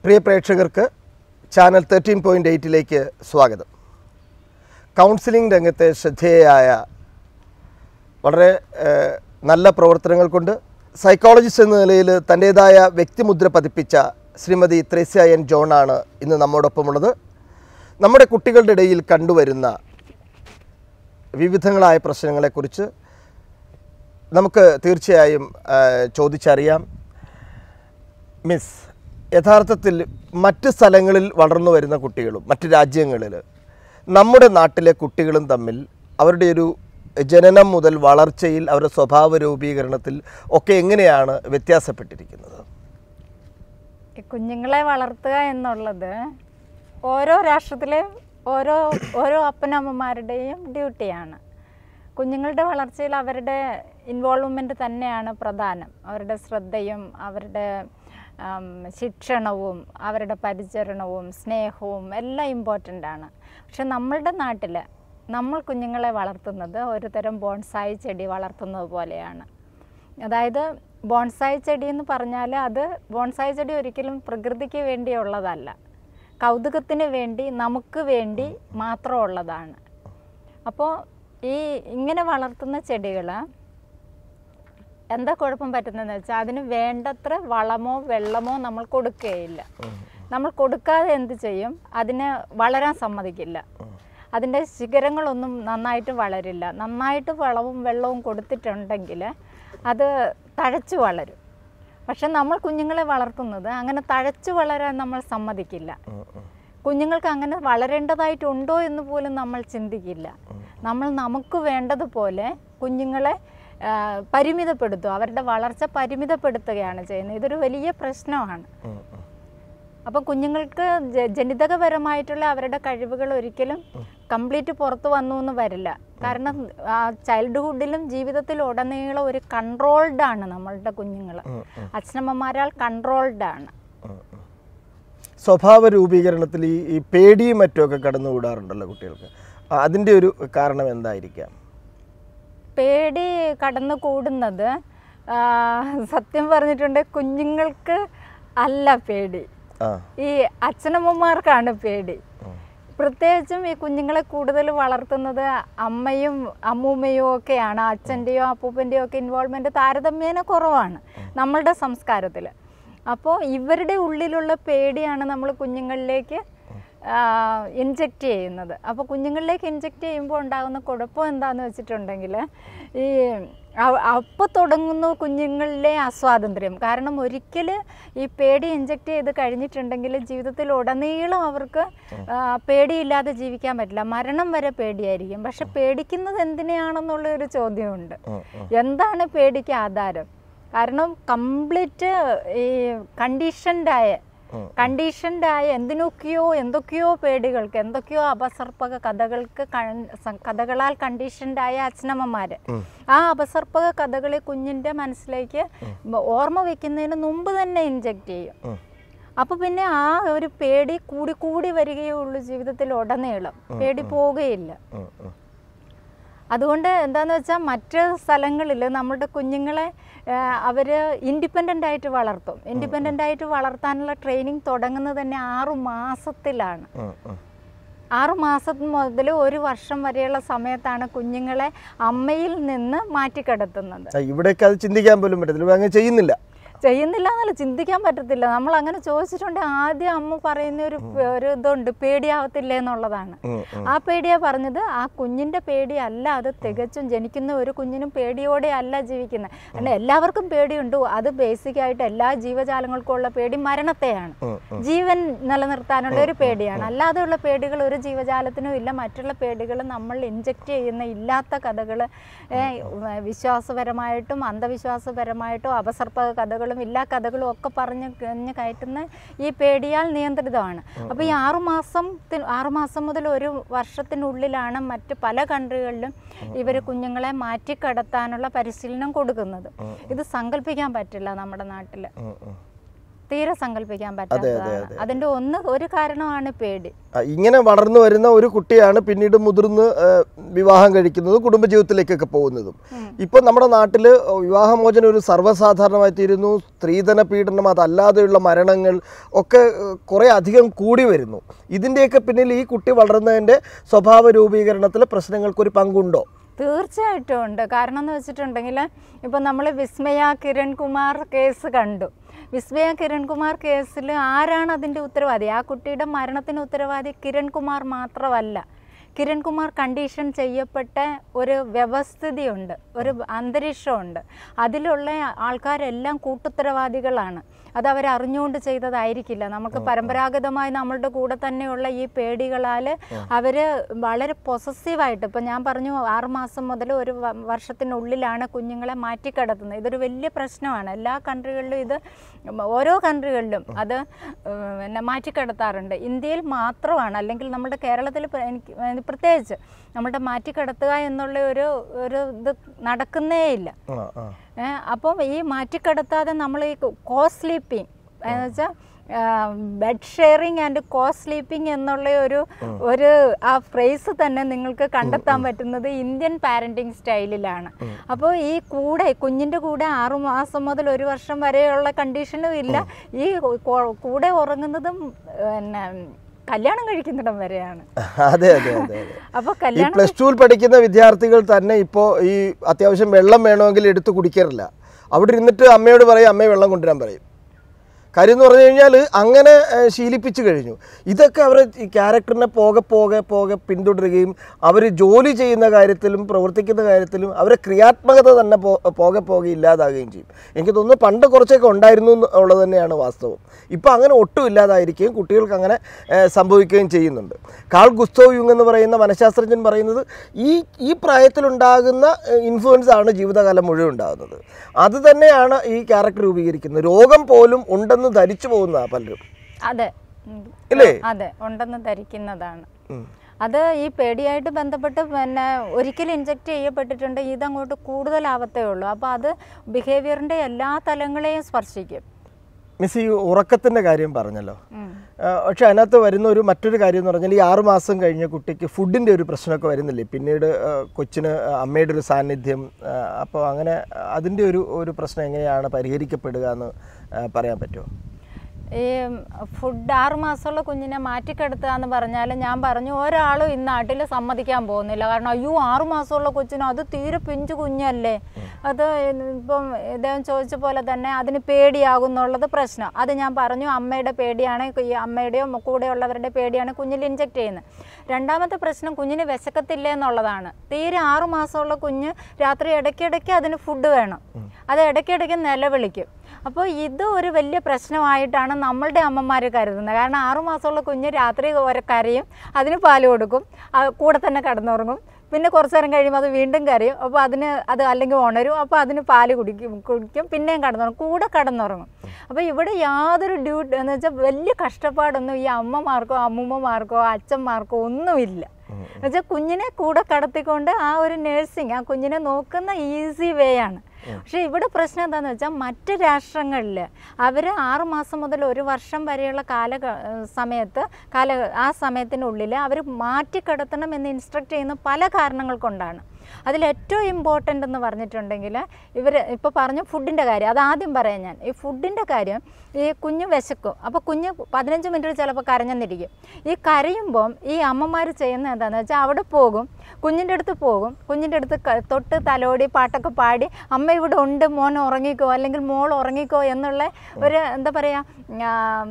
പ്രിയ പ്രേക്ഷകർക്ക് channel thirteen point എയ്റ്റിലേക്ക് സ്വാഗതം counselling രംഗത്തെ ശ്രദ്ധേയയായ വളരെ ഏഹ്, നല്ല പ്രവർത്തനങ്ങൾ കൊണ്ട് സൈക്കോളജിസ്റ്റ് എന്ന നിലയിൽ തൻ്റേതായ വ്യക്തിമുദ്ര പതിപ്പിച്ച ശ്രീമതി ത്രേസ്യ എൻ ജോണാണ് ഇന്ന് നമ്മോടൊപ്പമുള്ളത് നമ്മുടെ കുട്ടികളുടെ ഇടയിൽ കണ്ടുവരുന്ന വിവിധങ്ങളായ പ്രശ്നങ്ങളെക്കുറിച്ച് നമുക്ക് തീർച്ചയായും ആ, ചോദിച്ചറിയാം മിസ് യഥാർത്ഥത്തിൽ മറ്റ് സ്ഥലങ്ങളിൽ വളർന്നു വരുന്ന കുട്ടികളും മറ്റ് രാജ്യങ്ങളിൽ നമ്മുടെ നാട്ടിലെ കുട്ടികളും തമ്മിൽ അവരുടെ ഒരു ജനനം മുതൽ വളർച്ചയിൽ അവരുടെ സ്വഭാവ രൂപീകരണത്തിൽ ഒക്കെ എങ്ങനെയാണ് വ്യത്യാസപ്പെട്ടിരിക്കുന്നത് ഈ കുഞ്ഞുങ്ങളെ വളർത്തുക എന്നുള്ളത് ഓരോ രാഷ്ട്രത്തിലെ ഓരോ ഓരോ അപ്പനമ്മമാരുടെയും ഡ്യൂട്ടിയാണ് കുഞ്ഞുങ്ങളുടെ വളർച്ചയിൽ അവരുടെ ഇൻവോൾവ്മെൻറ്റ് തന്നെയാണ് പ്രധാനം അവരുടെ ശ്രദ്ധയും അവരുടെ ആം, ശിക്ഷണവും അവരുടെ പരിചരണവും സ്നേഹവും എല്ലാം ഇമ്പോർട്ടൻ്റ് ആണ് പക്ഷെ നമ്മളുടെ നാട്ടിൽ നമ്മൾ കുഞ്ഞുങ്ങളെ വളർത്തുന്നത് ഒരു തരം ബോൺസായി ചെടി വളർത്തുന്നത് പോലെയാണ് അതായത് ബോൺസായി ചെടി എന്ന് പറഞ്ഞാൽ അത് ബോൺസായി ചെടി ഒരിക്കലും പ്രകൃതിക്ക് വേണ്ടിയുള്ളതല്ല കൗതുകത്തിന് വേണ്ടി നമുക്ക് വേണ്ടി മാത്രമുള്ളതാണ് അപ്പോൾ ഈ ഇങ്ങനെ വളർത്തുന്ന ചെടികൾ എന്താ കുഴപ്പം പറ്റുന്നതെന്ന് വെച്ചാൽ അതിന് വേണ്ടത്ര വളമോ വെള്ളമോ നമ്മൾ കൊടുക്കുകയില്ല നമ്മൾ കൊടുക്കാതെ എന്ത് ചെയ്യും അതിന് വളരാൻ സമ്മതിക്കില്ല അതിൻ്റെ ശിഖരങ്ങളൊന്നും നന്നായിട്ട് വളരില്ല നന്നായിട്ട് വളവും വെള്ളവും കൊടുത്തിട്ടുണ്ടെങ്കിൽ അത് തഴച്ചു വളരും പക്ഷെ നമ്മൾ കുഞ്ഞുങ്ങളെ വളർത്തുന്നത് അങ്ങനെ തഴച്ചു വളരാൻ നമ്മൾ സമ്മതിക്കില്ല കുഞ്ഞുങ്ങൾക്ക് അങ്ങനെ വളരേണ്ടതായിട്ടുണ്ടോ എന്ന് പോലും നമ്മൾ ചിന്തിക്കില്ല നമ്മൾ നമുക്ക് വേണ്ടതുപോലെ കുഞ്ഞുങ്ങളെ ആ, പരിമിതപ്പെടുത്തുക അവരുടെ വളർച്ച പരിമിതപ്പെടുത്തുകയാണ് ചെയ്യുന്നത് ഇതൊരു വലിയ പ്രശ്നമാണ് അപ്പോൾ കുഞ്ഞുങ്ങൾക്ക് ജ- ജനിതകപരമായിട്ടുള്ള അവരുടെ കഴിവുകൾ ഒരിക്കലും കംപ്ലീറ്റ് പുറത്തു വന്നു എന്ന് വരില്ല കാരണം ചൈൽഡ്ഹുഡിലും ജീവിതത്തിലും ഉടനീളം ഒരു കൺട്രോൾഡ് ആണ് നമ്മളുടെ കുഞ്ഞുങ്ങൾ അച്ഛനമ്മമാരാൽ കൺട്രോൾഡ് ആണ് സ്വഭാവ രൂപീകരണത്തിൽ ഈ ഈ പേടിയും മറ്റുമൊക്കെ കടന്നുകൂടാറുണ്ടല്ലോ കുട്ടികൾക്ക് ആ, അതിൻ്റെ ഒരു കാരണം എന്തായിരിക്കാം പേടി കടന്നു കൂടുന്നത് ആ, സത്യം പറഞ്ഞിട്ടുണ്ട് കുഞ്ഞുങ്ങൾക്ക് അല്ല പേടി ആ ഈ അച്ഛനമ്മമാർക്കാണ് പേടി പ്രത്യേകിച്ചും ഈ കുഞ്ഞുങ്ങളെ കൂടുതൽ വളർത്തുന്നത് അമ്മയും അമ്മൂമ്മയും ഒക്കെയാണ് അച്ഛൻ്റെയോ അപ്പൂപ്പൻ്റെയോ ഒക്കെ ഇൻവോൾവ്മെൻറ്റ് താരതമ്യേന കുറവാണ് നമ്മളുടെ സംസ്കാരത്തിൽ അപ്പോൾ ഇവരുടെ ഉള്ളിലുള്ള പേടിയാണ് നമ്മൾ കുഞ്ഞുങ്ങളിലേക്ക് ഇൻജക്റ്റ് ചെയ്യുന്നത് അപ്പോൾ കുഞ്ഞുങ്ങളിലേക്ക് ഇൻജക്റ്റ് ചെയ്യുമ്പോൾ ഉണ്ടാകുന്ന കുഴപ്പം എന്താണെന്ന് വെച്ചിട്ടുണ്ടെങ്കിൽ ഈ അപ്പോൾ തുടങ്ങുന്നു കുഞ്ഞുങ്ങളിലെ അസ്വാതന്ത്ര്യം കാരണം ഒരിക്കൽ ഈ പേടി ഇൻജക്റ്റ് ചെയ്ത് കഴിഞ്ഞിട്ടുണ്ടെങ്കിൽ ജീവിതത്തിൽ ഉടനീളം അവർക്ക് ആ, പേടിയില്ലാതെ ജീവിക്കാൻ പറ്റില്ല മരണം വരെ പേടിയായിരിക്കും പക്ഷെ പേടിക്കുന്നത് എന്തിനെയാണെന്നുള്ള ഒരു ചോദ്യമുണ്ട് എന്താണ് പേടിക്ക് ആധാരം കാരണം കംപ്ലീറ്റ് ഈ കണ്ടീഷൻഡായ കണ്ടീഷൻഡായ എന്തിനൊക്കെയോ എന്തൊക്കെയോ പേടികൾക്ക് എന്തൊക്കെയോ അപസർപ്പക കഥകൾക്ക് കൺ- സ- കഥകളാൽ കണ്ടീഷൻഡായ അച്ഛനമ്മമാര് ആ അപസർപ്പക കഥകളെ കുഞ്ഞിന്റെ മനസ്സിലേക്ക് ഓർമ്മ വെക്കുന്നതിന് മുമ്പ് തന്നെ ഇൻജക്റ്റ് ചെയ്യും അപ്പൊ പിന്നെ ആ ഒരു പേടി കൂടി കൂടി വരികയേ ഉള്ളൂ ജീവിതത്തിൽ ഉടനീളം പേടി പോവുകയില്ല ഉം, ഉം. അതുകൊണ്ട് എന്താന്ന് വെച്ചാൽ മറ്റ് സ്ഥലങ്ങളിൽ നമ്മുടെ കുഞ്ഞുങ്ങളെ അവർ ഇൻഡിപെൻഡൻ്റ് ആയിട്ട് വളർത്തും ഇൻഡിപെൻഡൻ്റ് ആയിട്ട് വളർത്താനുള്ള ട്രെയിനിങ് തുടങ്ങുന്നത് തന്നെ ആറു മാസത്തിലാണ് ഉം, ഉം. ആറു മാസം മുതൽ ഒരു വർഷം വരെയുള്ള സമയത്താണ് കുഞ്ഞുങ്ങളെ അമ്മയിൽ നിന്ന് മാറ്റിക്കിടത്തുന്നത് ആ, ഇവിടെയൊക്കെ അത് ചിന്തിക്കാൻ പോലും പറ്റത്തില്ല ഇവിടെ അങ്ങനെ ചെയ്യുന്നില്ല ചെയ്യുന്നില്ല എന്നല്ല ചിന്തിക്കാൻ പറ്റത്തില്ല നമ്മൾ അങ്ങനെ ചോദിച്ചിട്ടുണ്ടെങ്കിൽ ആദ്യം അമ്മ പറയുന്ന ഒരു ഒരു ഇതുണ്ട് പേടിയാവത്തില്ല എന്നുള്ളതാണ് ഉം, ഉം. ആ പേടിയാ പറഞ്ഞത് ആ കുഞ്ഞിന്റെ പേടിയല്ല അത് തികച്ചും ജനിക്കുന്ന ഒരു കുഞ്ഞിനും പേടിയോടെ അല്ല ജീവിക്കുന്നത് കാരണം എല്ലാവർക്കും പേടിയുണ്ട് അത് ബേസിക് ആയിട്ട് എല്ലാ ജീവജാലങ്ങൾക്കും ഉള്ള പേടി മരണത്തെയാണ് ഉം, ഉം. ജീവൻ നിലനിർത്താനുള്ള ഒരു പേടിയാണ് അല്ലാതെയുള്ള പേടികൾ ഒരു ജീവജാലത്തിനും ഇല്ല മറ്റുള്ള പേടികൾ നമ്മൾ ഇൻജക്റ്റ് ചെയ്യുന്ന ഇല്ലാത്ത കഥകൾ വിശ്വാസപരമായിട്ടും അന്ധവിശ്വാസപരമായിട്ടും അപസർപ്പക കഥകളും ഇല്ലാ കഥകളും ഒക്കെ പറഞ്ഞ് കഴിഞ്ഞ് കയറ്റുന്ന ഈ പേടിയാൽ നിയന്ത്രിതമാണ് അപ്പോൾ ഈ ആറുമാസത്തിന് ആറുമാസം മുതൽ ഒരു വർഷത്തിനുള്ളിലാണ് മറ്റ് പല കൺട്രികളിലും ഇവർ കുഞ്ഞുങ്ങളെ മാറ്റിക്കടത്താനുള്ള പരിശീലനം കൊടുക്കുന്നത് ഇത് സങ്കല്പിക്കാൻ പറ്റില്ല നമ്മുടെ നാട്ടിൽ ഉം, ഉം. തീരെ സങ്കല്പിക്കാൻ പറ്റാത്തതാണ് അതിന്റെ ഒന്ന് ഒരു കാരണമാണ് പേടി ആ, ഇങ്ങനെ വളർന്നു വരുന്ന ഒരു കുട്ടിയാണ് പിന്നീട് മുതിർന്ന് ആ, വിവാഹം കഴിക്കുന്നതും കുടുംബജീവിതത്തിലേക്കൊക്കെ പോകുന്നതും ഇപ്പൊ നമ്മുടെ നാട്ടിൽ വിവാഹമോചനം ഒരു സർവ്വസാധാരണമായി തീരുന്നു സ്ത്രീധന പീഡനം അതല്ലാതെയുള്ള മരണങ്ങൾ ഒക്കെ ഏഹ്, കുറേ അധികം കൂടി വരുന്നു ഇതിൻ്റെയൊക്കെ പിന്നിൽ ഈ കുട്ടി വളർന്നതിൻ്റെ സ്വഭാവ രൂപീകരണത്തിലെ പ്രശ്നങ്ങൾക്കൊരു പങ്കുണ്ടോ തീർച്ചയായിട്ടും ഉണ്ട് കാരണം എന്ന് വെച്ചിട്ടുണ്ടെങ്കിൽ ഇപ്പം നമ്മൾ വിസ്മയ കിരൺകുമാർ കേസ് കണ്ടു വിസ്മയ കിരൺകുമാർ കേസിൽ ആരാണ് അതിൻ്റെ ഉത്തരവാദി ആ കുട്ടിയുടെ മരണത്തിന് ഉത്തരവാദി കിരൺകുമാർ മാത്രമല്ല കിരൺകുമാർ കണ്ടീഷൻ ചെയ്യപ്പെട്ട ഒരു വ്യവസ്ഥിതിയുണ്ട് ഒരു അന്തരീക്ഷമുണ്ട് അതിലുള്ള ആൾക്കാരെല്ലാം കൂട്ടുത്തരവാദികളാണ് അത് അവർ അറിഞ്ഞുകൊണ്ട് ചെയ്തതായിരിക്കില്ല നമുക്ക് പരമ്പരാഗതമായി നമ്മളുടെ കൂടെ തന്നെയുള്ള ഈ പേടികളാൽ അവർ വളരെ പൊസസീവായിട്ട് ഇപ്പം ഞാൻ പറഞ്ഞു ആറുമാസം മുതൽ ഒരു വ- വർഷത്തിനുള്ളിലാണ് കുഞ്ഞുങ്ങളെ മാറ്റിക്കിടത്തുന്നത് ഇതൊരു വലിയ പ്രശ്നമാണ് എല്ലാ കൺട്രികളിലും ഇത് ഓരോ കൺട്രികളിലും അത് ഉം, പിന്നെ മാറ്റിക്കിടത്താറുണ്ട് ഇന്ത്യയിൽ മാത്രമാണ് അല്ലെങ്കിൽ നമ്മുടെ കേരളത്തിൽ പ്ര- എനിക്ക് ഏഹ് പ്രത്യേകിച്ച് നമ്മുടെ മാറ്റിക്കിടത്തുക എന്നുള്ള ഒരു ഒരു ഇത് നടക്കുന്നേ ഇല്ല ആ ആ ഏ, അപ്പം ഈ മാറ്റിക്കിടത്താതെ നമ്മൾ ഈ കോ സ്ലീപ്പിംഗ് എന്ന് വെച്ചാൽ bed sharing and co sleeping എന്നുള്ള ഒരു ഒരു ആ ഫ്രേസ് തന്നെ നിങ്ങൾക്ക് കണ്ടെത്താൻ പറ്റുന്നത് ഇന്ത്യൻ പാരൻറ്റിങ് സ്റ്റൈലിലാണ് അപ്പോൾ ഈ കൂടെ കുഞ്ഞിൻ്റെ കൂടെ ആറു മാസം മുതൽ ഒരു വർഷം വരെയുള്ള കണ്ടീഷനും ഇല്ല ഈ കോ- കൂടെ ഉറങ്ങുന്നതും പിന്നെ കല്യാണം കഴിക്കുന്നിടം വരെയാണ് അതെ അതെ അതെ അതെ അപ്പോൾ ഈ കല്യാണം പ്ലസ് ടുവിൽ പഠിക്കുന്ന വിദ്യാർത്ഥികൾ തന്നെ ഇപ്പോൾ ഈ അത്യാവശ്യം വെള്ളം വേണമെങ്കിൽ എടുത്ത് കുടിക്കാറില്ല അവിടെ ഇരുന്നിട്ട് അമ്മയോട് പറയും അമ്മയെ വെള്ളം കൊണ്ടുവരാൻ പറയും കാര്യം എന്ന് പറഞ്ഞു കഴിഞ്ഞാൽ അങ്ങനെ ഏഹ്, ശീലിപ്പിച്ചു കഴിഞ്ഞു ഇതൊക്കെ അവർ ഈ ക്യാരക്ടറിനെ പോകെ പോകെ പോകെ പിന്തുടരുകയും അവർ ജോലി ചെയ്യുന്ന കാര്യത്തിലും പ്രവർത്തിക്കുന്ന കാര്യത്തിലും അവരെ ക്രിയാത്മകത തന്നെ പോ പോകെ പോകെ ഇല്ലാതാകുകയും ചെയ്യും എനിക്ക് തോന്നുന്നു പണ്ട് കുറച്ചൊക്കെ ഉണ്ടായിരുന്നു എന്നുള്ളത് തന്നെയാണ് വാസ്തവം ഇപ്പോൾ അങ്ങനെ ഒട്ടും ഇല്ലാതായിരിക്കുകയും കുട്ടികൾക്ക് അങ്ങനെ ഏഹ്, സംഭവിക്കുകയും ചെയ്യുന്നുണ്ട് കാൾ ഗുസ്തോ യുങ് എന്ന് പറയുന്ന മനഃശാസ്ത്രജ്ഞൻ പറയുന്നത് ഈ ഈ പ്രായത്തിലുണ്ടാകുന്ന ഇൻഫ്ലുവൻസ് ആണ് ജീവിതകാലം മുഴുവൻ ഉണ്ടാകുന്നത് അത് തന്നെയാണ് ഈ ക്യാരക്ടർ രൂപീകരിക്കുന്നത് രോഗം പോലും ഉണ്ടെന്ന് ധരിച്ചു പോകുന്നതാണ് പലരും അതെ ഉം. ഇല്ലേ? അതെ ഉണ്ടെന്ന് ധരിക്കുന്നതാണ് ഉം. അത് ഈ പേടിയായിട്ട് ബന്ധപ്പെട്ട് പിന്നെ ഒരിക്കലും ഇൻജെക്റ്റ് ചെയ്യപ്പെട്ടിട്ടുണ്ട് ഇതങ്ങോട്ട് കൂടുതലാവത്തേ ഉള്ളൂ അപ്പോൾ അത് ബിഹേവിയറിൻ്റെ എല്ലാ തലങ്ങളെയും സ്പർശിക്കും മിസ് ഈ ഉറക്കത്തിൻ്റെ കാര്യം പറഞ്ഞല്ലോ ഉം. ആ, പക്ഷെ അതിനകത്ത് വരുന്ന ഒരു മറ്റൊരു കാര്യം എന്ന് പറഞ്ഞാൽ ഈ ആറ് മാസം കഴിഞ്ഞ കുട്ടിക്ക് ഫുഡിൻ്റെ ഒരു പ്രശ്നമൊക്കെ വരുന്നില്ലേ പിന്നീട് ആ, കൊച്ചിന് അമ്മയുടെ ഒരു സാന്നിധ്യം അപ്പോൾ അങ്ങനെ അതിൻ്റെ ഒരു ഒരു പ്രശ്നം എങ്ങനെയാണ് പരിഹരിക്കപ്പെടുക എന്ന് ആ, പറയാൻ പറ്റുമോ ഈ ഫുഡ് ആറ് മാസമുള്ള കുഞ്ഞിനെ മാറ്റിക്കെടുത്തുക എന്ന് പറഞ്ഞാൽ ഞാൻ പറഞ്ഞു ഒരാളും ഈ നാട്ടിൽ സമ്മതിക്കാൻ പോകുന്നില്ല കാരണം അയ്യോ ആറ് മാസമുള്ള കൊച്ചിന് അത് തീരെ പിഞ്ചു കുഞ്ഞല്ലേ അത് ഇപ്പം ഇദ്ദേഹം ചോദിച്ച പോലെ തന്നെ അതിന് പേടിയാകും എന്നുള്ളത് പ്രശ്നം അത് ഞാൻ പറഞ്ഞു അമ്മയുടെ പേടിയാണ് ഈ അമ്മയുടെയോ കൂടെയുള്ളവരുടെ പേടിയാണ് കുഞ്ഞിൽ ഇൻജെക്ട് ചെയ്യുന്നത് രണ്ടാമത്തെ പ്രശ്നം കുഞ്ഞിന് വിശക്കത്തില്ല എന്നുള്ളതാണ് തീരെ ആറു മാസമുള്ള കുഞ്ഞ് രാത്രി ഇടയ്ക്കിടയ്ക്ക് അതിന് ഫുഡ് വേണം അത് ഇടയ്ക്കിടയ്ക്ക് നിലവിളിക്കും അപ്പോൾ ഇത് ഒരു വലിയ പ്രശ്നമായിട്ടാണ് നമ്മളുടെ അമ്മമാർ കരുതുന്നത് കാരണം ആറുമാസമുള്ള കുഞ്ഞ് രാത്രി ഒരു കരയും അതിന് പാല് കൊടുക്കും ആ കൂടെ തന്നെ കിടന്നുറങ്ങും പിന്നെ കുറച്ച് നേരം കഴിയുമ്പോൾ അത് വീണ്ടും കരയും അപ്പോൾ അതിന് അത് അല്ലെങ്കിൽ ഉണരും അപ്പോൾ അതിന് പാല് കുടിക്കും കുടിക്കും പിന്നെയും കിടന്നുറങ്ങും കൂടെ കിടന്നുറങ്ങും അപ്പോൾ ഇവിടെ യാതൊരു ഡ്യൂട്ടി എന്ന് വെച്ചാൽ വലിയ കഷ്ടപ്പാടൊന്നും ഈ അമ്മമാർക്കോ അമ്മൂമ്മമാർക്കോ അച്ഛന്മാർക്കോ ഒന്നുമില്ല എന്നുവെച്ചാൽ കുഞ്ഞിനെ കൂടെ കടത്തിക്കൊണ്ട് ആ ഒരു നേഴ്സിങ് ആ കുഞ്ഞിനെ നോക്കുന്ന ഈസി വേ ആണ് പക്ഷേ ഇവിടെ പ്രശ്നം എന്താണെന്ന് വെച്ചാൽ മറ്റ് രാഷ്ട്രങ്ങളിൽ അവർ ആറുമാസം മുതൽ ഒരു വർഷം വരെയുള്ള കാല സമയത്ത് കാല ആ സമയത്തിനുള്ളിൽ അവർ മാറ്റിക്കിടത്തണം എന്ന് ഇൻസ്ട്രക്ട് ചെയ്യുന്ന പല കാരണങ്ങൾ കൊണ്ടാണ് അതിൽ ഏറ്റവും ഇമ്പോർട്ടൻ്റ് എന്ന് പറഞ്ഞിട്ടുണ്ടെങ്കിൽ ഇവർ ഇപ്പോൾ പറഞ്ഞു ഫുഡിൻ്റെ കാര്യം അത് ആദ്യം പറയാം ഞാൻ ഈ ഫുഡിൻ്റെ കാര്യം ഈ കുഞ്ഞ് വിശക്കും അപ്പോൾ കുഞ്ഞ് പതിനഞ്ച് മിനിറ്റ് ചിലപ്പോൾ കരഞ്ഞെന്നിരിക്കും ഈ കരയുമ്പം ഈ അമ്മമാർ ചെയ്യുന്നത് എന്താണെന്ന് വെച്ചാൽ അവിടെ പോകും കുഞ്ഞിൻ്റെ അടുത്ത് പോകും കുഞ്ഞിൻ്റെ അടുത്ത് ക- തൊട്ട് തലോടി പാട്ടൊക്കെ പാടി അമ്മ ഇവിടെ ഉണ്ട് മോൻ ഉറങ്ങിക്കോ അല്ലെങ്കിൽ മോൾ ഉറങ്ങിക്കോ എന്നുള്ള ഒരു എന്താ പറയുക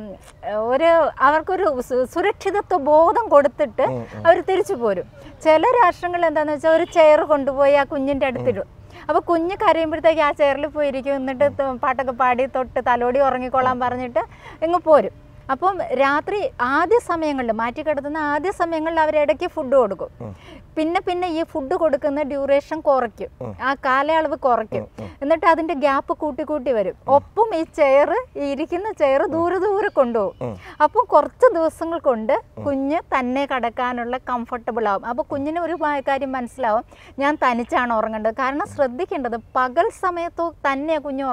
ഒരു അവർക്കൊരു സു- സുരക്ഷിതത്വ ബോധം കൊടുത്തിട്ട് അവർ തിരിച്ചു പോരും ചില രാഷ്ട്രങ്ങളിൽ എന്താണെന്ന് വെച്ചാൽ ഒരു ചെയർ കൊണ്ടുപോയി ആ കുഞ്ഞിൻ്റെ അടുത്തിടും അപ്പോൾ കുഞ്ഞ് കരയുമ്പോഴത്തേക്ക് ആ ചെയറിൽ പോയി ഇരിക്കും എന്നിട്ട് ത- പാട്ടൊക്കെ പാടി തൊട്ട് തലോടി ഉറങ്ങിക്കോളാൻ പറഞ്ഞിട്ട് ഇങ്ങ് പോരും അപ്പം രാത്രി ആദ്യ സമയങ്ങളിൽ മാറ്റിക്കിടത്തുന്ന ആദ്യ സമയങ്ങളിൽ അവർ ഇടയ്ക്ക് ഫുഡ് കൊടുക്കും പിന്നെ പിന്നെ ഈ ഫുഡ് കൊടുക്കുന്ന ഡ്യൂറേഷൻ കുറയ്ക്കും ആ കാലയളവ് കുറയ്ക്കും എന്നിട്ട് അതിന്റെ ഗ്യാപ്പ് കൂട്ടി കൂട്ടി വരും ഒപ്പം ഈ ചെയർ ഈ ഇരിക്കുന്ന ചെയർ ദൂരെ ദൂരെ കൊണ്ടുപോകും അപ്പം കുറച്ച് ദിവസങ്ങൾ കൊണ്ട് കുഞ്ഞ് തന്നെ കടക്കാനുള്ള കംഫർട്ടബിൾ ആവും അപ്പോൾ കുഞ്ഞിന് ഒരു മ- കാര്യം മനസ്സിലാവും ഞാൻ തനിച്ചാണ് ഉറങ്ങേണ്ടത് കാരണം ശ്രദ്ധിക്കേണ്ടത് പകൽ സമയത്തോ തന്നെയാണ് കുഞ്ഞ് ഉറങ്ങുന്നത്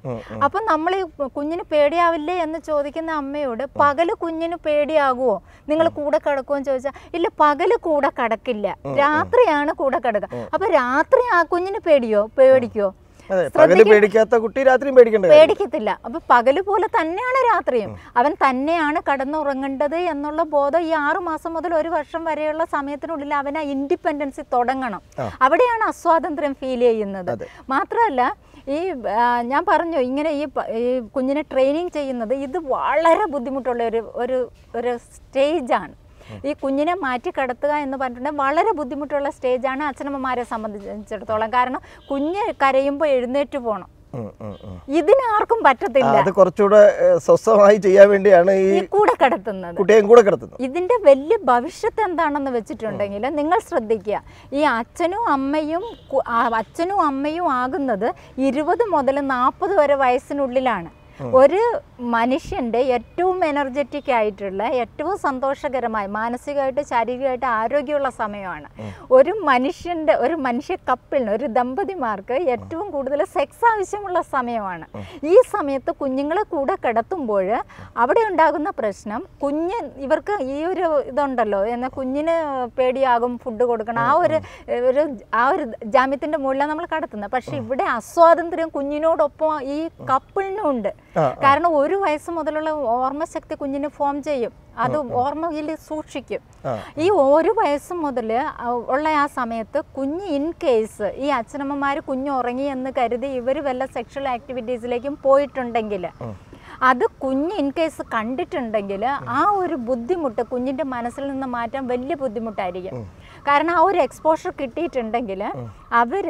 ഉം, അപ്പൊ നമ്മൾ ഈ കുഞ്ഞിന് പേടിയാവില്ലേ എന്ന് ചോദിക്കുന്ന അമ്മയോട് പകല് കുഞ്ഞിന് പേടിയാകുമോ നിങ്ങൾ കൂടെ കിടക്കുമോ എന്ന് ചോദിച്ചാൽ ഇല്ല പകല് കൂടെ കിടക്കില്ല രാത്രിയാണ് കൂടെ കിടക്കുക അപ്പൊ രാത്രി ആ കുഞ്ഞിന് പേടിയോ പേടിക്കോ അതെ പകല് പേടിക്കാത്ത കുട്ടി രാത്രിയും പേടിക്കേണ്ട കാര്യം പേടിക്കത്തില്ല അപ്പൊ പകല് പോലെ തന്നെയാണ് രാത്രിയും അവൻ തന്നെയാണ് കടന്നുറങ്ങേണ്ടത് എന്നുള്ള ബോധം ഈ ആറു മാസം മുതൽ ഒരു വർഷം വരെയുള്ള സമയത്തിനുള്ളിൽ അവൻ ആ ഇൻഡിപെൻഡൻസി തുടങ്ങണം അവിടെയാണ് അസ്വാതന്ത്ര്യം ഫീൽ ചെയ്യുന്നത് അതെ. മാത്രമല്ല ഈ ആ, ഞാൻ പറഞ്ഞു ഇങ്ങനെ ഈ പ- ഈ കുഞ്ഞിനെ ട്രെയിനിങ് ചെയ്യുന്നത് ഇത് വളരെ ബുദ്ധിമുട്ടുള്ള ഒരു ഒരു ഒരു സ്റ്റേജാണ് ഈ കുഞ്ഞിനെ മാറ്റി കിടത്തുക എന്ന് പറഞ്ഞിട്ടുണ്ടെങ്കിൽ വളരെ ബുദ്ധിമുട്ടുള്ള സ്റ്റേജാണ് അച്ഛനമ്മമാരെ സംബന്ധിച്ചിടത്തോളം കാരണം കുഞ്ഞ് കരയുമ്പോൾ എഴുന്നേറ്റ് പോകണം ഉം, ഉം, ഉം. ഇതിനാർക്കും ആ, പറ്റത്തില്ല അത് കുറച്ചുകൂടെ ഏഹ്, സ്വസ്ഥമായി ചെയ്യാൻ വേണ്ടിയാണ് ഈ ഈ കൂടെ കിടത്തുന്നത് കുട്ടിയെയും കൂടെ കിടത്തുന്നത് ഇതിന്റെ വലിയ ഭവിഷ്യത്ത് എന്താണെന്ന് വെച്ചിട്ടുണ്ടെങ്കിൽ നിങ്ങൾ ശ്രദ്ധിക്കുക ഈ അച്ഛനും അമ്മയും കു- ആ അച്ഛനും അമ്മയും ആകുന്നത് ഇരുപത് മുതൽ നാൽപ്പത് വരെ വയസ്സിനുള്ളിലാണ് ഒരു മനുഷ്യന്റെ ഏറ്റവും എനർജറ്റിക് ആയിട്ടുള്ള ഏറ്റവും സന്തോഷകരമായ മാനസികമായിട്ട് ശാരീരികമായിട്ട് ആരോഗ്യമുള്ള സമയമാണ് ഒരു മനുഷ്യന്റെ ഒരു മനുഷ്യ കപ്പിളിന് ഒരു ദമ്പതിമാർക്ക് ഏറ്റവും കൂടുതൽ സെക്സ് ആവശ്യമുള്ള സമയമാണ് ഈ സമയത്ത് കുഞ്ഞുങ്ങളെ കൂടെ കിടത്തുമ്പോൾ അവിടെ ഉണ്ടാകുന്ന പ്രശ്നം കുഞ്ഞ് ഇവർക്ക് ഈ ഒരു ഇതുണ്ടല്ലോ എന്നാൽ കുഞ്ഞിന് പേടിയാകും ഫുഡ് കൊടുക്കണം ആ ഒരു ഒരു ആ ഒരു ജാമ്യത്തിന്റെ മുകളിലാണ് നമ്മൾ കടത്തുന്നത് പക്ഷെ ഇവിടെ അസ്വാതന്ത്ര്യം കുഞ്ഞിനോടൊപ്പം ഈ കപ്പിളിനും ഉണ്ട് ആ, കാരണം ഒരു വയസ്സ് മുതലുള്ള ഓർമ്മശക്തി കുഞ്ഞിന് ഫോം ചെയ്യും അത് ഓർമ്മയിൽ സൂക്ഷിക്കും ആ. ഈ ഒരു വയസ്സ് മുതൽ ഉള്ള ആ സമയത്ത് കുഞ്ഞ് ഇൻ കേസ് ഈ അച്ഛനമ്മമാർ കുഞ്ഞ് ഉറങ്ങി എന്ന് കരുതി ഇവർ വല്ല സെക്ഷൽ ആക്ടിവിറ്റീസിലേക്കും പോയിട്ടുണ്ടെങ്കിൽ അത് കുഞ്ഞ് ഇൻ കേസ് കണ്ടിട്ടുണ്ടെങ്കിൽ ആ ഒരു ബുദ്ധിമുട്ട് കുഞ്ഞിൻ്റെ മനസ്സിൽ നിന്ന് മാറ്റാൻ വലിയ ബുദ്ധിമുട്ടായിരിക്കും കാരണം ആ ഒരു എക്സ്പോഷർ കിട്ടിയിട്ടുണ്ടെങ്കിൽ അവർ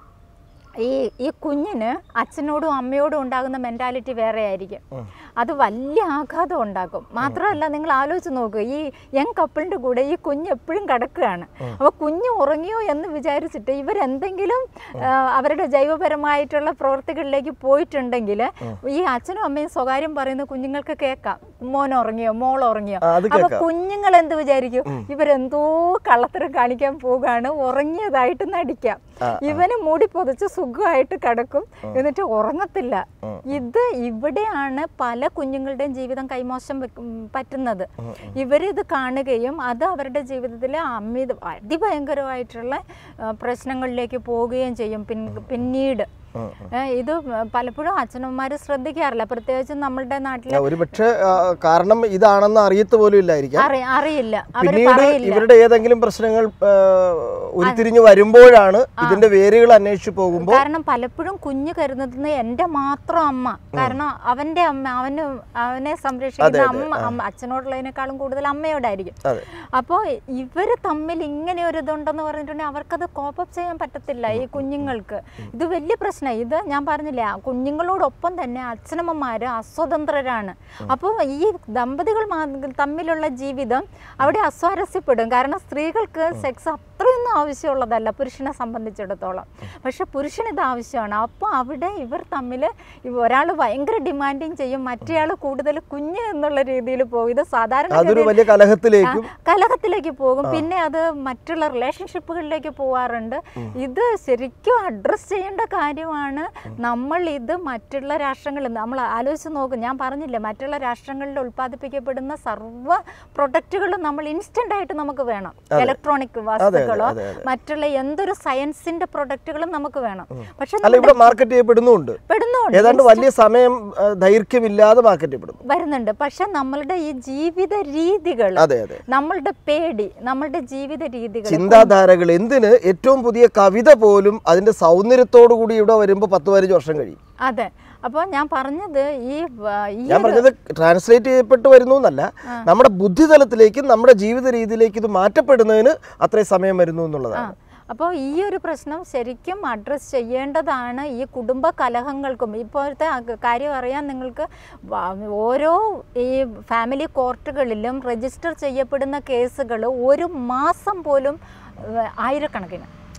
ഈ ഈ കുഞ്ഞിന് അച്ഛനോടും അമ്മയോടും ഉണ്ടാകുന്ന മെൻറ്റാലിറ്റി വേറെ ആയിരിക്കും അത് വലിയ ആഘാതം ഉണ്ടാക്കും മാത്രമല്ല നിങ്ങൾ ആലോചിച്ച് നോക്കുക ഈ യങ് കപ്പിളിൻ്റെ കൂടെ ഈ കുഞ്ഞ് എപ്പോഴും കിടക്കുകയാണ് അപ്പോൾ കുഞ്ഞ് ഉറങ്ങിയോ എന്ന് വിചാരിച്ചിട്ട് ഇവരെന്തെങ്കിലും ആ, അവരുടെ ജൈവപരമായിട്ടുള്ള പ്രവൃത്തികളിലേക്ക് പോയിട്ടുണ്ടെങ്കിൽ ഈ അച്ഛനും അമ്മയും സ്വകാര്യം പറയുന്ന കുഞ്ഞുങ്ങൾക്ക് കേൾക്കാം മോൻ ഉറങ്ങിയോ മോൾ ഉറങ്ങിയോ ആ, അത് അപ്പൊ കേൾക്കാം. കുഞ്ഞുങ്ങൾ എന്ത് വിചാരിക്കും ഇവരെന്തോ കള്ളത്തരം കാണിക്കാൻ പോവുകയാണ് ഉറങ്ങിയതായിട്ട് നടിക്കാം ഇവന് മൂടി പൊതിച്ച് സുഖമായിട്ട് കിടക്കും എന്നിട്ട് ഉറങ്ങത്തില്ല ഇത് ഇവിടെയാണ് പല കുഞ്ഞുങ്ങളുടെയും ജീവിതം കൈമോശം വെക്കും- പറ്റുന്നത് ഇവരിത് കാണുകയും അത് അവരുടെ ജീവിതത്തിൽ അമിത അതിഭയങ്കരമായിട്ടുള്ള ആ, പ്രശ്നങ്ങളിലേക്ക് പോവുകയും ചെയ്യും പിൻ പിന്നീട് ഏ, ഇത് പലപ്പോഴും അച്ഛനമ്മമാർ ശ്രദ്ധിക്കാറില്ല പ്രത്യേകിച്ചും നമ്മളുടെ നാട്ടിലെ ഒരു പക്ഷേ കാരണം ഇതാണെന്ന് അറിയത്ത് പോലും ഇല്ലായിരിക്കാം അറി- അറിയില്ല അവർ പിന്നീട് പറയില്ല ഇവരുടെ ഏതെങ്കിലും പ്രശ്നങ്ങൾ ആ, ഉരുത്തിരിഞ്ഞ് വരുമ്പോഴാണ് ഇതിന്റെ വേരുകൾ അന്വേഷിച്ച് പോകുമ്പോൾ കാരണം പലപ്പോഴും കുഞ്ഞ് കരുതുന്നത് എൻ്റെ മാത്രം അമ്മ കാരണം അവൻ്റെ അമ്മ അവന് അവനെ സംരക്ഷിക്കുന്ന അമ്മ അമ്മ അച്ഛനോടുള്ളതിനേക്കാളും കൂടുതൽ അമ്മയോടായിരിക്കും അതെ അപ്പോൾ ഇവർ തമ്മിൽ ഇങ്ങനെ ഒരു ഇതുണ്ടെന്ന് പറഞ്ഞിട്ടുണ്ടെങ്കിൽ അവർക്കത് കോപ്പപ്പ് ചെയ്യാൻ പറ്റത്തില്ല ഈ കുഞ്ഞുങ്ങൾക്ക് ഇത് വലിയ പ്രശ്നം ഇത് ഞാൻ പറഞ്ഞില്ലേ ആ കുഞ്ഞുങ്ങളോടൊപ്പം തന്നെ അച്ഛനമ്മമാർ അസ്വതന്ത്രരാണ് അപ്പോൾ ഈ ദമ്പതികൾ മാ- തമ്മിലുള്ള ജീവിതം അവിടെ അസ്വാരസ്യപ്പെടും കാരണം സ്ത്രീകൾക്ക് സെക്സ് അത്രയൊന്നും ആവശ്യമുള്ളതല്ല പുരുഷനെ സംബന്ധിച്ചിടത്തോളം പക്ഷെ പുരുഷന് ഇത് ആവശ്യമാണ് അപ്പോൾ അവിടെ ഇവർ തമ്മിൽ ഒരാൾ ഭയങ്കര ഡിമാൻഡിങ് ചെയ്യും മറ്റേയാൾ കൂടുതൽ കുഞ്ഞ് എന്നുള്ള രീതിയിൽ പോകും ഇത് സാധാരണ അതൊരു വലിയ കലഹത്തിലേക്കും കലഹത്തിലേക്ക് പോകും പിന്നെ അത് മറ്റുള്ള റിലേഷൻഷിപ്പുകളിലേക്ക് പോവാറുണ്ട് ഇത് ശരിക്കും അഡ്രസ്സ് ചെയ്യേണ്ട കാര്യമാണ് നമ്മൾ ഇത് മറ്റുള്ള രാഷ്ട്രങ്ങളിൽ നമ്മൾ ആലോചിച്ച് നോക്കും ഞാൻ പറഞ്ഞില്ലേ മറ്റുള്ള രാഷ്ട്രങ്ങളിൽ ഉൽപ്പാദിപ്പിക്കപ്പെടുന്ന സർവ്വ പ്രൊഡക്റ്റുകളും നമ്മൾ ഇൻസ്റ്റന്റ് ആയിട്ട് നമുക്ക് വേണം ഇലക്ട്രോണിക് വസ്തുക്കളോ അതെ, അതെ. മറ്റുള്ള എന്തൊരു സയൻസിന്റെ പ്രൊഡക്റ്റുകളും നമുക്ക് വേണം പക്ഷെ അല്ല ഇവിടെ മാർക്കറ്റ് ചെയ്യപ്പെടുന്നുമുണ്ട് പെടുന്നുണ്ട് ഏതാണ്ട് വലിയ സമയം ആ, ദൈർഘ്യമില്ലാതെ മാർക്കറ്റ് ചെയ്യപ്പെടുന്നു വരുന്നുണ്ട് പക്ഷെ നമ്മളുടെ ഈ ജീവിത രീതികൾ അതെ അതെ നമ്മളുടെ പേടി നമ്മളുടെ ജീവിത രീതികൾ ചിന്താധാരകൾ എന്തിന് ഏറ്റവും പുതിയ കവിത പോലും അതിന്റെ സൗന്ദര്യത്തോടു കൂടി ഇവിടെ വരുമ്പോൾ പത്ത് പതിനഞ്ച് വർഷം കഴിയും അതെ അപ്പോൾ ഞാൻ പറഞ്ഞത് ഈ വ- ഈ ഞാൻ പറഞ്ഞത് ട്രാൻസ്ലേറ്റ് ചെയ്യപ്പെട്ട് വരുന്നു എന്നല്ല നമ്മുടെ ബുദ്ധിതലത്തിലേക്കും നമ്മുടെ ജീവിത രീതിയിലേക്ക് ഇത് മാറ്റപ്പെടുന്നതിന് അത്രയും സമയം വരുന്നു എന്നുള്ളതാണ് അപ്പോൾ ഈ ഒരു പ്രശ്നം ശരിക്കും അഡ്രസ്സ് ചെയ്യേണ്ടതാണ് ഈ കുടുംബ കലഹങ്ങൾക്കും ഇപ്പോഴത്തെ അക- കാര്യം അറിയാൻ നിങ്ങൾക്ക് വ- ഓരോ ഈ ഫാമിലി കോർട്ടുകളിലും രജിസ്റ്റർ ചെയ്യപ്പെടുന്ന കേസുകൾ ഒരു മാസം പോലും ഏഹ്, ആയിരക്കണക്കിന്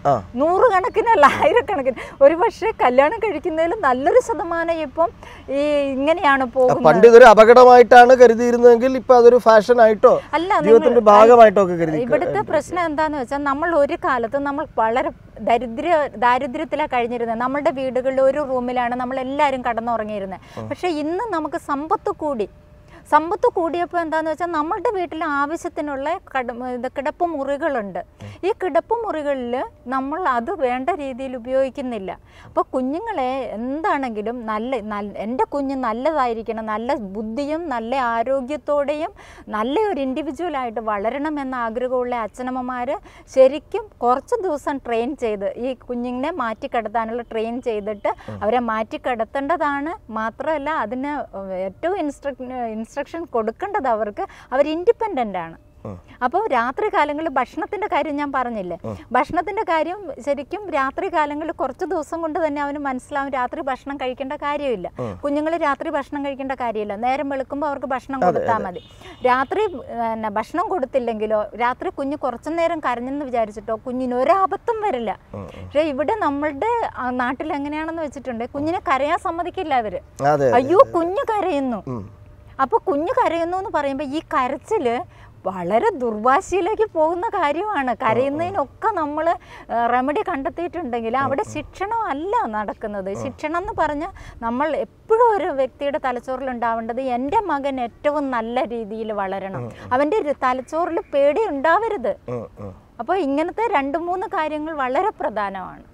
ആ നൂറുകണക്കിനല്ല ആയിരക്കണക്കിന് ഒരു പക്ഷേ കല്യാണം കഴിക്കുന്നതിൽ നല്ലൊരു ശതമാനം ഇപ്പം ഈ ഇങ്ങനെയാണ് പോകുന്നത് പണ്ട് ഇതൊരു അപകടമായിട്ടാണ് കരുതിയിരുന്നതെങ്കിൽ ഇപ്പൊ അതൊരു ഫാഷൻ ആയിട്ടോ അല്ല ജീവിതത്തിന്റെ ഭാഗമായിട്ടോ ഒക്കെ കരുതി ഇവിടുത്തെ പ്രശ്നം എന്താന്ന് വെച്ചാൽ നമ്മൾ ഒരു കാലത്ത് നമ്മൾ വളരെ ദരിദ്ര ദാരിദ്ര്യത്തിലാണ് കഴിഞ്ഞിരുന്നത് നമ്മുടെ വീടുകളിൽ ഒരു റൂമിലാണ് നമ്മൾ എല്ലാവരും കടന്നുറങ്ങിയിരുന്നത് പക്ഷെ ഇന്ന് നമുക്ക് സമ്പത്ത് കൂടി സമ്പത്ത് കൂടിയപ്പോൾ എന്താന്ന് വെച്ചാൽ നമ്മളുടെ വീട്ടിൽ ആവശ്യത്തിനുള്ള കട ഇത് കിടപ്പ് മുറികളുണ്ട് ഈ കിടപ്പ് മുറികളിൽ നമ്മൾ അത് വേണ്ട രീതിയിൽ ഉപയോഗിക്കുന്നില്ല അപ്പോൾ കുഞ്ഞുങ്ങളെ എന്താണെങ്കിലും നല്ല നല്ല എൻ്റെ കുഞ്ഞ് നല്ലതായിരിക്കണം നല്ല ബുദ്ധിയും നല്ല ആരോഗ്യത്തോടെയും നല്ല ഒരു ഇൻഡിവിജ്വലായിട്ട് വളരണമെന്ന ആഗ്രഹമുള്ള അച്ഛനമ്മമാർ ശരിക്കും കുറച്ച് ദിവസം ട്രെയിൻ ചെയ്ത് ഈ കുഞ്ഞിനെ മാറ്റിക്കിടത്താനുള്ള ട്രെയിൻ ചെയ്തിട്ട് അവരെ മാറ്റിക്കിടത്തേണ്ടതാണ് മാത്രമല്ല അതിന് ഏറ്റവും ഇൻസ്ട്രക് ഇൻസ്ട്രക്ഷൻ കൊടുക്കേണ്ടത് അവർക്ക് അവർ ഇൻഡിപെൻഡൻ്റ് ആണ് ഉം. അപ്പോൾ രാത്രി കാലങ്ങളിൽ ഭക്ഷണത്തിൻ്റെ കാര്യം ഞാൻ പറഞ്ഞില്ലേ ഭക്ഷണത്തിൻ്റെ കാര്യം ശരിക്കും രാത്രി കാലങ്ങളിൽ കുറച്ച് ദിവസം കൊണ്ട് തന്നെ അവന് മനസ്സിലാവും രാത്രി ഭക്ഷണം കഴിക്കേണ്ട കാര്യമില്ല കുഞ്ഞുങ്ങൾ രാത്രി ഭക്ഷണം കഴിക്കേണ്ട കാര്യമില്ല നേരം വെളുക്കുമ്പോൾ അവർക്ക് ഭക്ഷണം കൊടുത്താൽ മതി രാത്രി പിന്നെ ഭക്ഷണം കൊടുത്തില്ലെങ്കിലോ രാത്രി കുഞ്ഞ് കുറച്ചു നേരം കരഞ്ഞെന്ന് വിചാരിച്ചിട്ടോ കുഞ്ഞിന് ഒരാപത്തും വരില്ല പക്ഷേ ഇവിടെ നമ്മളുടെ ആ, നാട്ടിൽ എങ്ങനെയാണെന്ന് വെച്ചിട്ടുണ്ട് കുഞ്ഞിനെ കരയാൻ സമ്മതിക്കില്ല അവര് അതെ അയ്യോ കുഞ്ഞ് കരയുന്നു ഉം. അപ്പോൾ കുഞ്ഞ് കരയുന്നു എന്ന് പറയുമ്പോൾ ഈ കരച്ചില് വളരെ ദുർവാശിയിലേക്ക് പോകുന്ന കാര്യമാണ് കരയുന്നതിനൊക്കെ നമ്മൾ റെമഡി കണ്ടെത്തിയിട്ടുണ്ടെങ്കിൽ അവിടെ ശിക്ഷണം അല്ല നടക്കുന്നത് ശിക്ഷണം എന്ന് പറഞ്ഞാൽ നമ്മൾ എപ്പോഴും ഒരു വ്യക്തിയുടെ തലച്ചോറിൽ ഉണ്ടാവേണ്ടത് എൻ്റെ മകൻ ഏറ്റവും നല്ല രീതിയിൽ വളരണം അവൻ്റെ ഒരു തലച്ചോറിൽ പേടി ഉണ്ടാവരുത് ഉം, ഉം. അപ്പോൾ ഇങ്ങനത്തെ രണ്ട് മൂന്ന് കാര്യങ്ങൾ വളരെ പ്രധാനമാണ്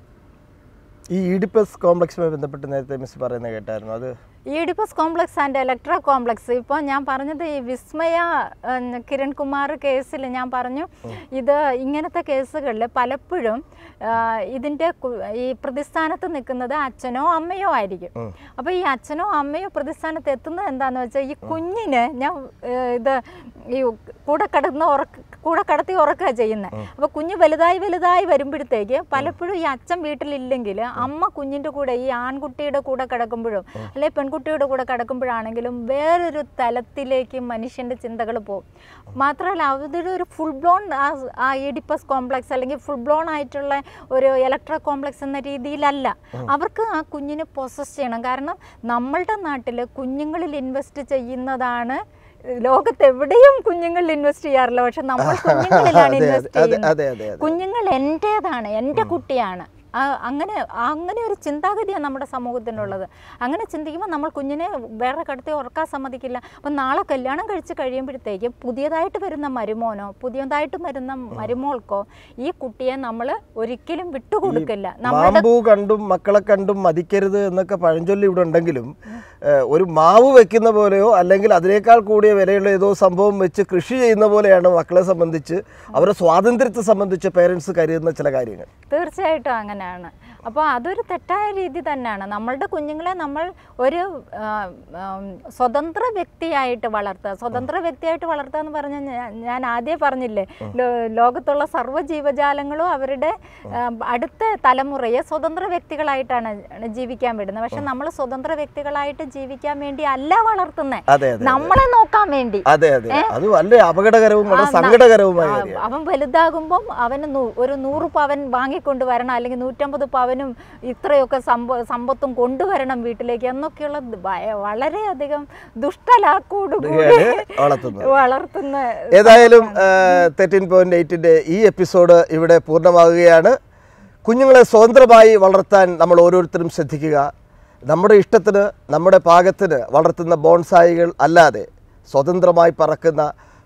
ഈ ഈഡിപ്പസ് കോംപ്ലക്സുമായി ബന്ധപ്പെട്ട് നേരത്തെ മിസ് പറയുന്നത് കേട്ടായിരുന്നു അത് Oedipus complex and Electra complex ഇപ്പോൾ ഞാൻ പറഞ്ഞത് ഈ വിസ്മയ ഏഹ്, കിരൺകുമാർ കേസിൽ ഞാൻ പറഞ്ഞു ഇത് ഇങ്ങനത്തെ കേസുകളിൽ പലപ്പോഴും ആഹ്, ഇതിൻ്റെ കു- ഈ പ്രതിസ്ഥാനത്ത് നിൽക്കുന്നത് അച്ഛനോ അമ്മയോ ആയിരിക്കും ഉം. അപ്പോൾ ഈ അച്ഛനോ അമ്മയോ പ്രതിസ്ഥാനത്ത് എത്തുന്നത് എന്താണെന്ന് വെച്ചാൽ ഈ കുഞ്ഞിന് ഞാൻ ഏഹ്, ഇത് ഈ കൂടെ കിടന്ന് ഉറക്ക കൂടെ കടത്തി ഉറക്കുക ചെയ്യുന്നത് അപ്പോൾ കുഞ്ഞ് വലുതായി വലുതായി വരുമ്പോഴത്തേക്ക് പലപ്പോഴും ഈ അച്ഛൻ വീട്ടിലില്ലെങ്കിൽ അമ്മ കുഞ്ഞിൻ്റെ കൂടെ ഈ ആൺകുട്ടിയുടെ കൂടെ കിടക്കുമ്പോഴും അല്ലെ പെൺകുട്ടിയുടെ കൂടെ കിടക്കുമ്പോഴാണെങ്കിലും വേറൊരു തലത്തിലേക്ക് മനുഷ്യൻ്റെ ചിന്തകൾ പോകും മാത്രമല്ല അതൊരു ഒരു ഫുൾ ബ്ലോൺ ആ ഈഡിപ്പസ് കോംപ്ലക്സ് അല്ലെങ്കിൽ ഫുൾ ബ്ലോൺ ആയിട്ടുള്ള ഒരു ഇലക്ട്രോ കോംപ്ലക്സ് എന്ന രീതിയിലല്ല അവർക്ക് ആ കുഞ്ഞിനെ പൊസസ് ചെയ്യണം കാരണം നമ്മളുടെ നാട്ടിൽ കുഞ്ഞുങ്ങളിൽ ഇൻവെസ്റ്റ് ചെയ്യുന്നതാണ് ലോകത്ത് എവിടെയും കുഞ്ഞുങ്ങളിൽ ഇൻവെസ്റ്റ് ചെയ്യാറില്ല പക്ഷെ നമ്മൾ കുഞ്ഞുങ്ങളിലാണ് അതെ, ഇൻവെസ്റ്റ് അതെ, ചെയ്യുന്നത് അതെ, അതെ, അതെ. കുഞ്ഞുങ്ങൾ എൻ്റേതാണ് എൻ്റെ കുട്ടിയാണ് ആ, അങ്ങനെ അങ്ങനെ ഒരു ചിന്താഗതിയാണ് നമ്മുടെ സമൂഹത്തിനുള്ളത് അങ്ങനെ ചിന്തിക്കുമ്പോൾ നമ്മൾ കുഞ്ഞിനെ വേറെ കടത്തി ഉറക്കാൻ സമ്മതിക്കില്ല അപ്പം നാളെ കല്യാണം കഴിച്ച് കഴിയുമ്പോഴത്തേക്കും പുതിയതായിട്ട് വരുന്ന മരുമോനോ പുതിയതായിട്ട് വരുന്ന മരുമോൾക്കോ ഈ കുട്ടിയെ നമ്മൾ ഒരിക്കലും വിട്ടുകൊടുക്കില്ല നമ്മുടെ മാമ്പൂ കണ്ടും മക്കളെ കണ്ടും മതിക്കരുത് എന്നൊക്കെ പഴഞ്ചൊല്ലി ഇവിടെ ഉണ്ടെങ്കിലും ഏഹ്, ഒരു മാവ് വെക്കുന്ന പോലെയോ അല്ലെങ്കിൽ അതിനേക്കാൾ കൂടിയ വിലയുള്ള ഏതോ സംഭവം വെച്ച് കൃഷി ചെയ്യുന്ന പോലെയാണ് മക്കളെ സംബന്ധിച്ച് അവരുടെ സ്വാതന്ത്ര്യത്തെ സംബന്ധിച്ച് പേരൻസ് കരുതുന്ന ചില കാര്യങ്ങൾ തീർച്ചയായിട്ടും അങ്ങനെയാണ് അപ്പോൾ അതൊരു തെറ്റായ രീതി തന്നെയാണ് നമ്മളുടെ കുഞ്ഞുങ്ങളെ നമ്മൾ ഒരു ആ, ആം, സ്വതന്ത്ര വ്യക്തിയായിട്ട് വളർത്തുക സ്വതന്ത്ര വ്യക്തിയായിട്ട് വളർത്തുക എന്ന് പറഞ്ഞാൽ ഞാൻ- ഞാൻ ആദ്യം പറഞ്ഞില്ലേ ലോ- ലോകത്തുള്ള സർവ്വ ജീവജാലങ്ങളും അവരുടെ ആ, അടുത്ത തലമുറയെ സ്വതന്ത്ര വ്യക്തികളായിട്ടാണ് ജീവിക്കാൻ വിടുന്നത് പക്ഷെ നമ്മൾ സ്വതന്ത്ര വ്യക്തികളായിട്ട് ജീവിക്കാൻ വേണ്ടി അല്ല വളർത്തുന്നത് അതെ അതെ നമ്മളെ നോക്കാൻ വേണ്ടി അതെ അതെ അത് വളരെ അപകടകരവും വളരെ ആ, ന- സങ്കടകരവുമായ ആ, കാര്യമാണ് അവൻ വലുതാകുമ്പം അവന് നൂ- ഒരു നൂറ് പവൻ വാങ്ങിക്കൊണ്ട് വരണം അല്ലെങ്കിൽ നൂറ്റമ്പത് പവനും ഇത്രയൊക്കെ സമ്പ സമ്പത്തും കൊണ്ടുവരണം വീട്ടിലേക്ക് എന്നൊക്കെയുള്ള ദ- ഭയ- വളരെയധികം ദുഷ്ടലാക്കോടുകൂടി വളർത്തുന്നത് വളർത്തുന്ന ഏതായാലും തേർട്ടീൻ പോയിന്റ് എയ്റ്റിന്റെ ഈ എപ്പിസോഡ് ഇവിടെ പൂർണ്ണമാകുകയാണ് കുഞ്ഞുങ്ങളെ സ്വതന്ത്രമായി വളർത്താൻ നമ്മൾ ഓരോരുത്തരും ശ്രദ്ധിക്കുക നമ്മുടെ ഇഷ്ടത്തിന് നമ്മുടെ പാകത്തിന് വളർത്തുന്ന ബോൺസായികൾ അല്ലാതെ സ്വതന്ത്രമായി പറക്കുന്ന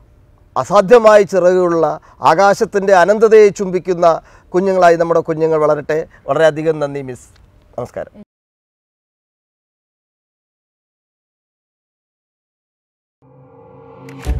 അസാധ്യമായി ചിറകുള്ള ആകാശത്തിൻ്റെ അനന്തതയെ ചുംബിക്കുന്ന കുഞ്ഞുങ്ങളായി നമ്മുടെ കുഞ്ഞുങ്ങൾ വളരട്ടെ വളരെയധികം നന്ദി മിസ് നമസ്കാരം